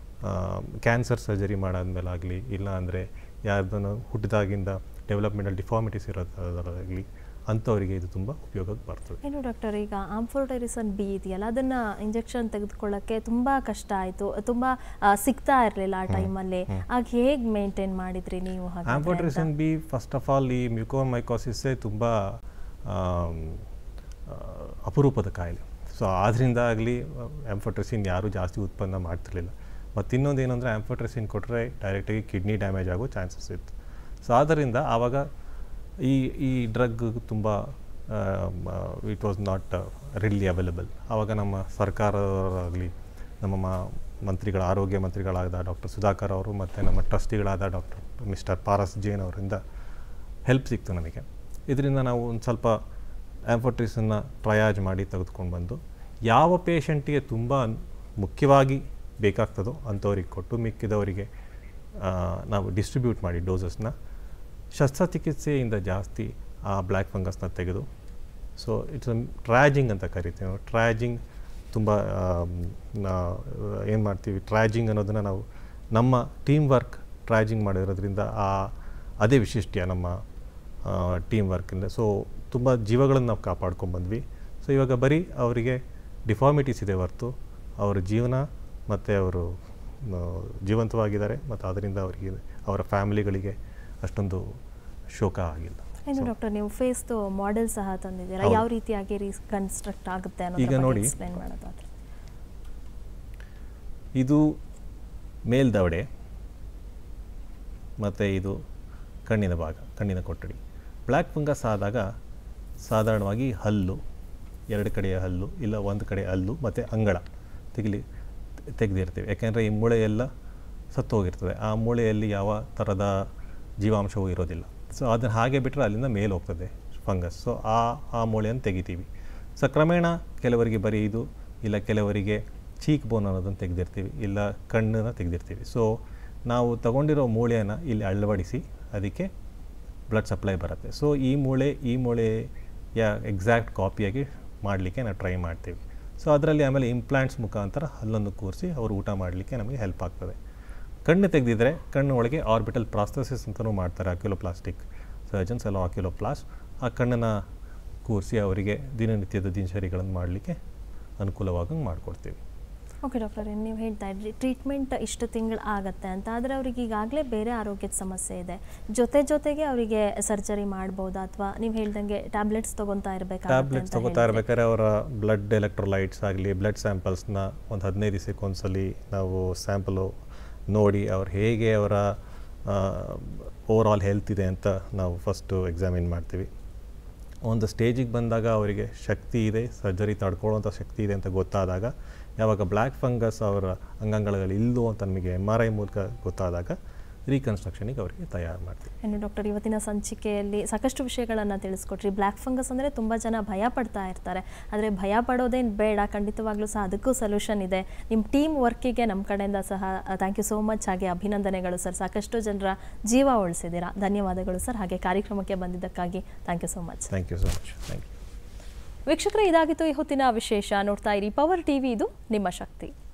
ಕ್ಯಾನ್ಸರ್ ಸರ್ಜರಿ ಮಾಡಾದ್ಮೇಲಾಗಲಿ ಇಲ್ಲ ಅಂದರೆ ಯಾರ್ದನ್ನು ಹುಟ್ಟಿದಾಗಿಂದ ಡೆವಲಪ್ಮೆಂಟಲ್ ಡಿಫಾರ್ಮಿಟೀಸ್ ಇರೋದಾಗಲಿ ಅಂಥವರಿಗೆ ಇದು ತುಂಬ ಉಪಯೋಗಕ್ಕೆ ಬರ್ತದೆ ಏನು ಡಾಕ್ಟರ್ ಈಗ ಆಂಫೋಟೈರಿಸನ್ ಬಿ ಇದೆಯಲ್ಲ ಅದನ್ನ ಇಂಜೆಕ್ಷನ್ ತೆಗೆದುಕೊಳ್ಳಕ್ಕೆ ತುಂಬಾ ಕಷ್ಟ ಆಯ್ತು ತುಂಬಾ ಆ, ಸಿಗ್ತಾ ಇರಲಿಲ್ಲ ಆ ಟೈಮಲ್ಲಿ ಆಗ ಹೇಗೆ ಮೇಂಟೈನ್ ಮಾಡಿದ್ರಿ ನೀವು ಹಾಗಾದ್ರೆ ಅಂತ? Amphotericin B first of all ಈ ಮ್ಯೂಕೋಮೈಕೋಸಿಸ್ಸೇ ತುಂಬ ಅಪರೂಪದ ಕಾಯಿಲೆ ಸೊ ಆದ್ದರಿಂದ ಆಗಲಿ ಆ್ಯಂಫೋಟ್ರೆಸಿನ್ ಯಾರೂ ಜಾಸ್ತಿ ಉತ್ಪನ್ನ ಮಾಡ್ತಿರ್ಲಿಲ್ಲ ಮತ್ತು ಇನ್ನೊಂದು ಏನಂದರೆ ಆ್ಯಂಫೋಟ್ರೆಸಿನ್ ಕೊಟ್ಟರೆ ಡೈರೆಕ್ಟಾಗಿ ಕಿಡ್ನಿ ಡ್ಯಾಮೇಜ್ ಆಗೋ ಚಾನ್ಸಸ್ ಇತ್ತು ಸೊ ಆದ್ದರಿಂದ ಆವಾಗ ಈ ಈ ಡ್ರಗ್ ತುಂಬ it was not really available ಆವಾಗ ನಮ್ಮ ಸರ್ಕಾರರಾಗಲಿ ನಮ್ಮ ಮ- ಮಂತ್ರಿಗಳ ಆರೋಗ್ಯ ಮಂತ್ರಿಗಳಾದ ಡಾಕ್ಟರ್ ಸುಧಾಕರ್ ಅವರು ಮತ್ತು ನಮ್ಮ ಟ್ರಸ್ಟಿಗಳಾದ ಡಾಕ್ಟರ್ ಮಿಸ್ಟರ್ ಪಾರಸ್ ಜೈನ್ ಅವರಿಂದ ಹೆಲ್ಪ್ ಸಿಕ್ತು ನಮಗೆ ಇದರಿಂದ ನಾವು ಒಂದು ಸ್ವಲ್ಪ ಆ್ಯಂಫೋಟ್ರಿಸನ್ನು ಟ್ರಯಾಜ್ ಮಾಡಿ ತೆಗೆದುಕೊಂಡು ಬಂದು ಯಾವ ಪೇಷಂಟಿಗೆ ತುಂಬ ಮುಖ್ಯವಾಗಿ ಬೇಕಾಗ್ತದೋ ಅಂಥವ್ರಿಗೆ ಕೊಟ್ಟು ಮಿಕ್ಕಿದವರಿಗೆ ಆ, ನಾವು ಡಿಸ್ಟ್ರಿಬ್ಯೂಟ್ ಮಾಡಿ ಡೋಸಸ್ನ ಶಸ್ತ್ರಚಿಕಿತ್ಸೆಯಿಂದ ಜಾಸ್ತಿ ಆ ಬ್ಲ್ಯಾಕ್ ಫಂಗಸ್ನ ತೆಗೆದು ಸೊ ಇಟ್ಸ್ ಟ್ರ್ಯಾಜಿಂಗ್ ಅಂತ ಕರಿತೀವಿ ನಾವು ಟ್ರ್ಯಾಜಿಂಗ್ ತುಂಬ ಏನು ಮಾಡ್ತೀವಿ ಟ್ರ್ಯಾಜಿಂಗ್ ಅನ್ನೋದನ್ನು ನಾವು ನಮ್ಮ ಟೀಮ್ ವರ್ಕ್ ಟ್ರ್ಯಾಜಿಂಗ್ ಮಾಡಿರೋದ್ರಿಂದ ಆ ಅದೇ ವಿಶಿಷ್ಟ್ಯ ನಮ್ಮ ಟೀಮ್ ವರ್ಕಿಂದ ಸೊ ತುಂಬ ಜೀವಗಳನ್ನು ನಾವು ಕಾಪಾಡ್ಕೊಂಡು ಬಂದ್ವಿ ಸೊ ಇವಾಗ ಬರೀ ಅವರಿಗೆ ಡಿಫಾರ್ಮಿಟೀಸ್ ಇದೆ ಹೊರತು ಅವರ ಜೀವನ ಮತ್ತು ಅವರು ಆ, ಜೀವಂತವಾಗಿದ್ದಾರೆ ಮತ್ತು ಅದರಿಂದ ಅವರಿಗೆ ಅವರ ಫ್ಯಾಮಿಲಿಗಳಿಗೆ ಅಷ್ಟೊಂದು ಶೋಕ ಆಗಿಲ್ಲ ಏನು ಡಾಕ್ಟರ್ ನೀವು ಫೇಸ್ದು ಮಾಡೆಲ್ ಸಹ ತಂದಿದ್ದೀರಾ ಹೌದು. ಯಾವ ರೀತಿಯಾಗಿ ರೀಕನ್ಸ್ಟ್ರಕ್ಟ್ ಆಗುತ್ತೆ ಈಗ ನೋಡಿ. ಎಕ್ಸ್ಪ್ಲೈನ್ ಮಾಡೋದಾದ್ರೆ ಇದು ಮೇಲ್ದವಡೆ ಮತ್ತು ಇದು ಕಣ್ಣಿನ ಭಾಗ ಕಣ್ಣಿನ ಕೊಠಡಿ ಬ್ಲ್ಯಾಕ್ ಫಂಗಸ್ ಆದಾಗ ಸಾಧಾರಣವಾಗಿ ಹಲ್ಲು ಎರಡು ಕಡೆಯ ಹಲ್ಲು ಇಲ್ಲ ಒಂದು ಕಡೆ ಹಲ್ಲು ಮತ್ತು ಅಂಗಳ ತೆಗಿಲಿ ತೆಗೆದಿರ್ತೀವಿ ಯಾಕೆಂದರೆ ಈ ಮೂಳೆ ಎಲ್ಲ ಸತ್ತು ಹೋಗಿರ್ತದೆ ಆ ಮೂಳೆಯಲ್ಲಿ ಯಾವ ಥರದ ಜೀವಾಂಶವೂ ಇರೋದಿಲ್ಲ ಸೊ ಅದನ್ನು ಹಾಗೆ ಬಿಟ್ಟರೆ ಅಲ್ಲಿಂದ ಮೇಲೆ ಹೋಗ್ತದೆ ಫಂಗಸ್ ಸೊ ಆ ಆ ಮೂಳೆಯನ್ನು ತೆಗಿತೀವಿ ಸೊ ಕ್ರಮೇಣ ಕೆಲವರಿಗೆ ಬರೀ ಇದು ಇಲ್ಲ ಕೆಲವರಿಗೆ ಚೀಕ್ ಬೋನ್ ಅನ್ನೋದನ್ನು ತೆಗೆದಿರ್ತೀವಿ ಇಲ್ಲ ಕಣ್ಣನ್ನು ತೆಗೆದಿರ್ತೀವಿ ಸೊ ನಾವು ತಗೊಂಡಿರೋ ಮೂಳೆಯನ್ನು ಇಲ್ಲಿ ಅಳವಡಿಸಿ ಅದಕ್ಕೆ ಬ್ಲಡ್ ಸಪ್ಲೈ ಬರುತ್ತೆ ಸೊ ಈ ಮೂಳೆ ಈ ಮೂಳೆಯ ಎಕ್ಸಾಕ್ಟ್ ಕಾಪಿಯಾಗಿ ಮಾಡಲಿಕ್ಕೆ ನಾವು ಟ್ರೈ ಮಾಡ್ತೀವಿ ಸೊ ಅದರಲ್ಲಿ ಆಮೇಲೆ ಇಂಪ್ಲಾಂಟ್ಸ್ ಮುಖಾಂತರ ಹಲ್ಲನ್ನು ಕೂರಿಸಿ ಅವರು ಊಟ ಮಾಡಲಿಕ್ಕೆ ನಮಗೆ ಹೆಲ್ಪ್ ಆಗ್ತದೆ ಕಣ್ಣು ತೆಗೆದಿದ್ರೆ ಕಣ್ಣು ಒಳಗೆ ಆರ್ಬಿಟಲ್ ಪ್ರಾಸ್ತಸಿಸ್ ಅಂತಲೂ ಮಾಡ್ತಾರೆ ಆಕ್ಯುಲೋಪ್ಲಾಸ್ಟಿಕ್ ಸರ್ಜನ್ಸ್ ಎಲ್ಲ ಆಕ್ಯುಲೋಪ್ಲಾಸ್ ಆ ಕಣ್ಣನ್ನು ಕೂರಿಸಿ ಅವರಿಗೆ ದಿನನಿತ್ಯದ ದಿನಚರಿಗಳನ್ನು ಮಾಡಲಿಕ್ಕೆ ಅನುಕೂಲವಾಗಂಗೆ ಮಾಡಿಕೊಡ್ತೀವಿ ಓಕೆ ಡಾಕ್ಟರ್ ನೀವು ಹೇಳ್ತಾ ಇದ್ರಿ ಟ್ರೀಟ್ಮೆಂಟ್ ಇಷ್ಟು ತಿಂಗಳು ಆಗತ್ತೆ ಅಂತ ಆದರೆ ಅವ್ರಿಗೆ ಈಗಾಗಲೇ ಬೇರೆ ಆರೋಗ್ಯದ ಸಮಸ್ಯೆ ಇದೆ ಜೊತೆ ಜೊತೆಗೆ ಅವರಿಗೆ ಸರ್ಜರಿ ಮಾಡ್ಬೋದಾ ಅಥವಾ ನೀವು ಹೇಳ್ದಂಗೆ ಟ್ಯಾಬ್ಲೆಟ್ಸ್ ತೊಗೊತಾ ಇರಬೇಕಾಗುತ್ತೆ ಟ್ಯಾಬ್ಲೆಟ್ಸ್ ತಗೋತಾ ಇರ್ಬೇಕಾದ್ರೆ ಅವರ ಬ್ಲಡ್ ಎಲೆಕ್ಟ್ರೋಲೈಟ್ಸ್ ಆಗಲಿ ಬ್ಲಡ್ ಸ್ಯಾಂಪಲ್ಸ್ನ ಒಂದು ಹದಿನೈದು ದಿವಸಕ್ಕೆ ಒಂದ್ಸಲಿ ನಾವು ಸ್ಯಾಂಪಲು ನೋಡಿ ಅವ್ರು ಹೇಗೆ ಅವರ ಓವರ್ ಆಲ್ ಹೆಲ್ತ್ ಇದೆ ಅಂತ ನಾವು ಫಸ್ಟು ಎಕ್ಸಾಮಿನ್ ಮಾಡ್ತೀವಿ ಒಂದು ಸ್ಟೇಜಿಗೆ ಬಂದಾಗ ಅವರಿಗೆ ಶಕ್ತಿ ಇದೆ ಸರ್ಜರಿ ತಡ್ಕೊಳ್ಳೋಂಥ ಶಕ್ತಿ ಇದೆ ಅಂತ ಗೊತ್ತಾದಾಗ ಯಾವಾಗ ಬ್ಲ್ಯಾಕ್ ಫಂಗಸ್ ಅವರ ಅಂಗಾಂಗಗಳಲ್ಲಿ ಇಲ್ಲೋ ಅಂತ ನಮಗೆ ಎಮ್ ಆರ್ ಐ ಮೂಲಕ ಗೊತ್ತಾದಾಗ ರೀಕನ್ಸ್ಟ್ರಕ್ಷನಿಗೆ ಅವರಿಗೆ ತಯಾರು ಮಾಡ್ತೀವಿ ಇನ್ನು ಡಾಕ್ಟರ್ ಇವತ್ತಿನ ಸಂಚಿಕೆಯಲ್ಲಿ ಸಾಕಷ್ಟು ವಿಷಯಗಳನ್ನು ತಿಳಿಸ್ಕೊಟ್ರಿ ಬ್ಲ್ಯಾಕ್ ಫಂಗಸ್ ಅಂದರೆ ತುಂಬ ಜನ ಭಯ ಪಡ್ತಾ ಇರ್ತಾರೆ ಆದರೆ ಭಯ ಪಡೋದೇನು ಬೇಡ ಖಂಡಿತವಾಗ್ಲೂ ಸಹ ಅದಕ್ಕೂ ಸೊಲ್ಯೂಷನ್ ಇದೆ ನಿಮ್ಮ ಟೀಮ್ ವರ್ಕಿಗೆ ನಮ್ಮ ಕಡೆಯಿಂದ ಸಹ ಥ್ಯಾಂಕ್ ಯು ಸೋ ಮಚ್ ಹಾಗೆ ಅಭಿನಂದನೆಗಳು ಸರ್ ಸಾಕಷ್ಟು ಜನರ ಜೀವ ಉಳಿಸಿದ್ದೀರಾ ಧನ್ಯವಾದಗಳು ಸರ್ ಹಾಗೆ ಕಾರ್ಯಕ್ರಮಕ್ಕೆ ಬಂದಿದ್ದಕ್ಕಾಗಿ thank you so much thank you so much thank you ವೀಕ್ಷಕರೇ ಇದಾಗಿತ್ತು ಈ ಹೊತ್ತಿನ ವಿಶೇಷ ನೋಡ್ತಾ ಇರಿ ಪವರ್ ಟಿವಿ ಇದು ನಿಮ್ಮ ಶಕ್ತಿ